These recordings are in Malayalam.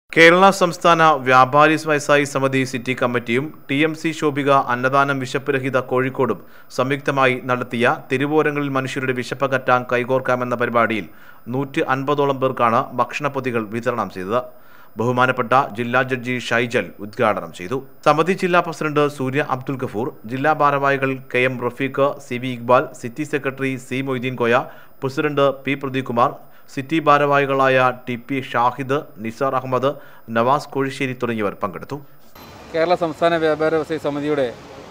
കേരള സംസ്ഥാന വ്യാപാരി വ്യവസായി സമിതി സിറ്റി കമ്മിറ്റിയും ടി എം സി ശോഭിക അന്നദാനം വിശപ്പ് രഹിത കോഴിക്കോടും സംയുക്തമായി നടത്തിയ തെരുവോരങ്ങളിൽ മനുഷ്യരുടെ വിശപ്പ് അകറ്റാൻ കൈകോർക്കാമെന്ന പരിപാടിയിൽ നൂറ്റി അൻപതോളം പേർക്കാണ് ഭക്ഷണപ്പൊതികൾ വിതരണം ചെയ്തത് ബഹുമാനപ്പെട്ട ജില്ലാ ജഡ്ജി ഷൈജൽ ഉദ്ഘാടനം ചെയ്തു സമിതി ജില്ലാ പ്രസിഡന്റ് സൂര്യ അബ്ദുൽ ഗഫൂർ ജില്ലാ ഭാരവാഹികൾ K M Rafeeq C V Iqbal city secretary C Moideen Koya president P Pradeepkumar city ഭാരവാഹികളായ ടി പി ഷാഹിദ് നിസാർ അഹമ്മദ് നവാസ് കോഴിശ്ശേരി തുടങ്ങിയവർ പങ്കെടുത്തു കേരള സംസ്ഥാന വ്യാപാര വ്യവസായ സമിതിയുടെ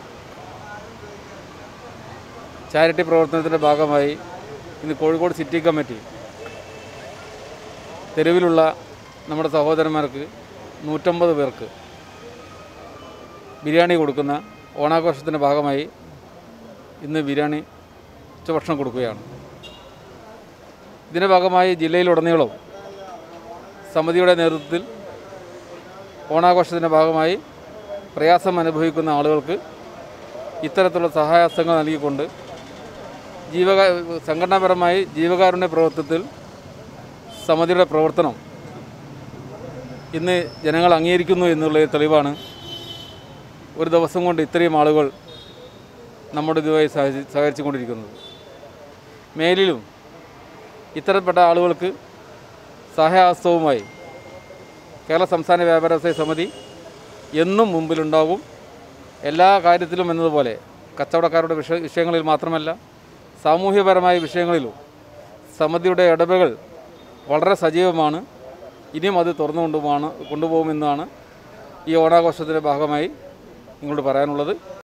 ചാരിറ്റി പ്രവർത്തനത്തിൻ്റെ ഭാഗമായി ഇന്ന് കോഴിക്കോട് സിറ്റി കമ്മിറ്റി തെരുവിലുള്ള നമ്മുടെ സഹോദരന്മാർക്ക് നൂറ്റമ്പത് പേർക്ക് ബിരിയാണി കൊടുക്കുന്ന ഓണാഘോഷത്തിൻ്റെ ഭാഗമായി ഇന്ന് ബിരിയാണി ഉച്ചഭക്ഷണം കൊടുക്കുകയാണ് ഇതിൻ്റെ ഭാഗമായി ജില്ലയിലുടനീളം സമിതിയുടെ നേതൃത്വത്തിൽ ഓണാഘോഷത്തിൻ്റെ ഭാഗമായി പ്രയാസം അനുഭവിക്കുന്ന ആളുകൾക്ക് ഇത്തരത്തിലുള്ള സഹായഹസ്തങ്ങൾ നൽകിക്കൊണ്ട് ജീവക സംഘടനാപരമായി ജീവകാരുണ്യ പ്രവർത്തനത്തിൽ സമിതിയുടെ പ്രവർത്തനം ഇന്ന് ജനങ്ങൾ അംഗീകരിക്കുന്നു എന്നുള്ള തെളിവാണ് ഒരു ദിവസം കൊണ്ട് ഇത്രയും ആളുകൾ നമ്മുടെ ഇതുമായി സഹചി സഹകരിച്ചുകൊണ്ടിരിക്കുന്നത് മേലിലും ഇത്തരപ്പെട്ട ആളുകൾക്ക് സഹായഹസ്തവുമായി കേരള സംസ്ഥാന വ്യാപാര വ്യവസായ സമിതി എന്നും മുമ്പിലുണ്ടാകും എല്ലാ കാര്യത്തിലും എന്നതുപോലെ കച്ചവടക്കാരുടെ വിഷ വിഷയങ്ങളിൽ മാത്രമല്ല സാമൂഹ്യപരമായ വിഷയങ്ങളിലും സമിതിയുടെ ഇടപെടൽ വളരെ സജീവമാണ് ഇനിയും അത് തുറന്നു കൊണ്ടുപോകാണ് കൊണ്ടുപോകുമെന്നാണ് ഈ ഓണാഘോഷത്തിൻ്റെ ഭാഗമായി നിങ്ങളോട് പറയാനുള്ളത്